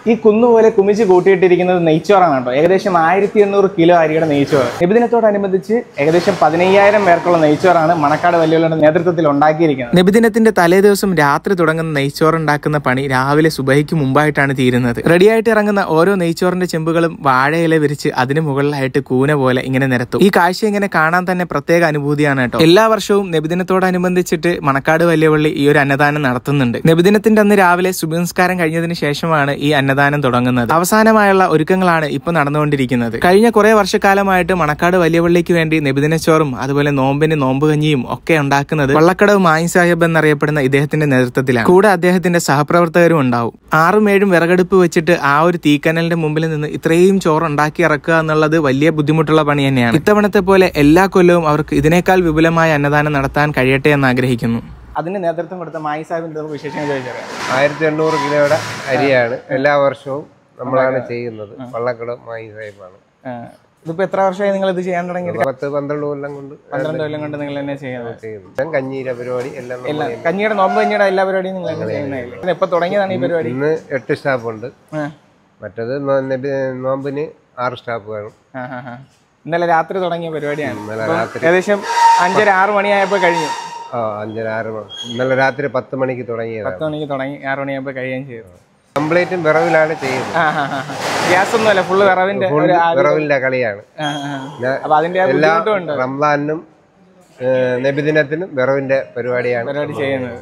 ഈ കുന്നുപോലെ കുമിച്ച് കൂട്ടിയിട്ടിരിക്കുന്നത് നെയ്ച്ചോറാണ് കേട്ടോ ഏകദേശം ആയിരത്തി എണ്ണൂറ് കിലോ അരിയുടെ നെയ്ച്ചോറ് നബിദിനത്തോടനുബന്ധിച്ച് ഏകദേശം പതിനയ്യായിരം പേർക്കുള്ള നെയ്ച്ചോറാണ് മണക്കാട് വലിയുള്ള നേതൃത്വത്തിൽ ഉണ്ടാക്കിയിരിക്കുന്നത് നബിദിനത്തിന്റെ തലേ ദിവസം രാത്രി തുടങ്ങുന്ന നെയ്ച്ചോറ് ഉണ്ടാക്കുന്ന പണി രാവിലെ സുബഹിക്ക് മുമ്പായിട്ടാണ് തീരുന്നത് റെഡിയായിട്ട് ഇറങ്ങുന്ന ഓരോ നെയ്ച്ചോറിന്റെ ചെമ്പുകളും വാഴയില വിരിച്ച് അതിന് മുകളിലായിട്ട് കൂന പോലെ ഇങ്ങനെ നിരത്തും ഈ കാഴ്ച ഇങ്ങനെ കാണാൻ തന്നെ പ്രത്യേക അനുഭൂതിയാണ് കേട്ടോ എല്ലാ വർഷവും നബിദിനത്തോടനുബന്ധിച്ചിട്ട് മണക്കാട് വലിയപള്ളി ഈ ഒരു അന്നദാനം നടത്തുന്നുണ്ട് നബിദിനത്തിന്റെ അന്ന് രാവിലെ സുബിംസ്കാരം കഴിഞ്ഞതിന് ശേഷമാണ് ഈ അന്നദാനം തുടങ്ങുന്നത് അവസാനമായുള്ള ഒരുക്കങ്ങളാണ് ഇപ്പൊ നടന്നുകൊണ്ടിരിക്കുന്നത് കഴിഞ്ഞ കുറെ വർഷക്കാലമായിട്ട് മണക്കാട് വലിയപള്ളിക്ക് വേണ്ടി നബിദിനച്ചോറും അതുപോലെ നോമ്പിന് നോമ്പ് കഞ്ഞിയും ഒക്കെ ഉണ്ടാക്കുന്നത് വള്ളക്കടവ് മായി സാഹിബ് എന്നറിയപ്പെടുന്ന ഇദ്ദേഹത്തിന്റെ നേതൃത്വത്തിലാണ് കൂടെ അദ്ദേഹത്തിന്റെ സഹപ്രവർത്തകരും ഉണ്ടാവും ആറും ഏഴും വിറകടുപ്പ് വെച്ചിട്ട് ആ ഒരു തീക്കനലിന്റെ മുമ്പിൽ നിന്ന് ഇത്രയും ചോറ് ഉണ്ടാക്കി ഇറക്കുക എന്നുള്ളത് വലിയ ബുദ്ധിമുട്ടുള്ള പണി തന്നെയാണ് ഇത്തവണത്തെ പോലെ എല്ലാ കൊല്ലവും അവർക്ക് ഇതിനേക്കാൾ വിപുലമായ അന്നദാനം നടത്താൻ കഴിയട്ടെ എന്ന് ആഗ്രഹിക്കുന്നു അതിന് നേതൃത്വം കൊടുത്ത മായി സാഹിബിന്റെ നമുക്ക് വിശേഷങ്ങൾ ചോദിച്ചറിയാം ആയിരത്തി എണ്ണൂറ് കിലോയുടെ അരിയാണ് എല്ലാ വർഷവും നമ്മളാണ് ചെയ്യുന്നത് വള്ളക്കട മായി സാഹിബാണ് ഇതിപ്പോ എത്ര വർഷമായി നിങ്ങൾ ഇത് ചെയ്യാൻ തുടങ്ങിയത് പത്ത് പന്ത്രണ്ട് കൊല്ലം കൊണ്ട് പന്ത്രണ്ട് കൊല്ലം കൊണ്ട് നിങ്ങൾ തന്നെ ചെയ്യുന്നത് ചെയ്യുന്നു ഞാൻ കഞ്ഞീര പരിപാടി എല്ലാം നമ്മൾ എല്ലാ കഞ്ഞിയുടെ നോമ്പ് കഞ്ഞിയുടെ എല്ലാ പരിപാടിയും നിങ്ങൾ തന്നെ ചെയ്യുന്നതല്ലേ എപ്പൊ തുടങ്ങിയതാണ് ഈ പരിപാടി ഇന്ന് എട്ട് സ്റ്റാഫ് ഉണ്ട് ആ. മറ്റത് നോ- നബി- നോമ്പിന് ആറ് സ്റ്റാഫ് വേണം ആ, ആ, ആ. ഇന്നലെ രാത്രി തുടങ്ങിയ പരിപാടിയാണ് ഇന്നലെ അപ്പം രാത്രി ഏകദേശം അഞ്ചര ആറ് മണിയായപ്പോ കഴിഞ്ഞു ആ അഞ്ചര ആറ് മണി ഇന്നലെ രാത്രി പത്ത് മണിക്ക് തുടങ്ങിയതാണ് പത്ത് മണിക്ക് തുടങ്ങി ആറ് മണിയായപ്പോ കഴിയുകയും ചെയ്തു കംപ്ലീറ്റും വിറവിലാണ് ചെയ്യുന്നത് ആ ആ ആ ഗ്യാസ് ഒന്നുമല്ല ഫുള്ള് വിറവിന്റെ ഫുൾ ഒരു ആവി- വിറവിന്റെ കളിയാണ് ആ, ആ. ഞാൻ അപ്പൊ അതിന്റെ ആ എല്ലാ ബുദ്ധിമുട്ടും ഉണ്ട് റംസാനും ഏഹ്, നബിദിനത്തിനും വിറവിന്റെ പരിപാടിയാണ് പരിപാടി ചെയ്യുന്നത്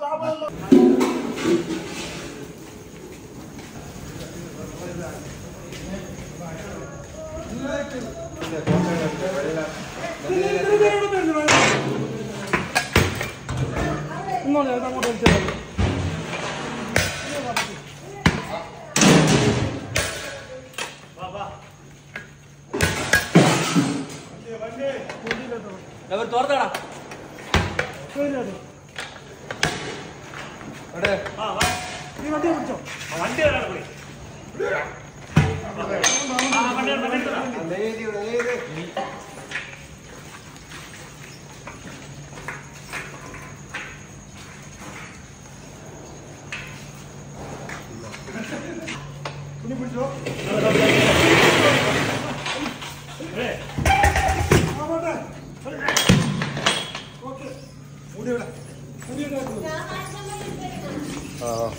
ആ.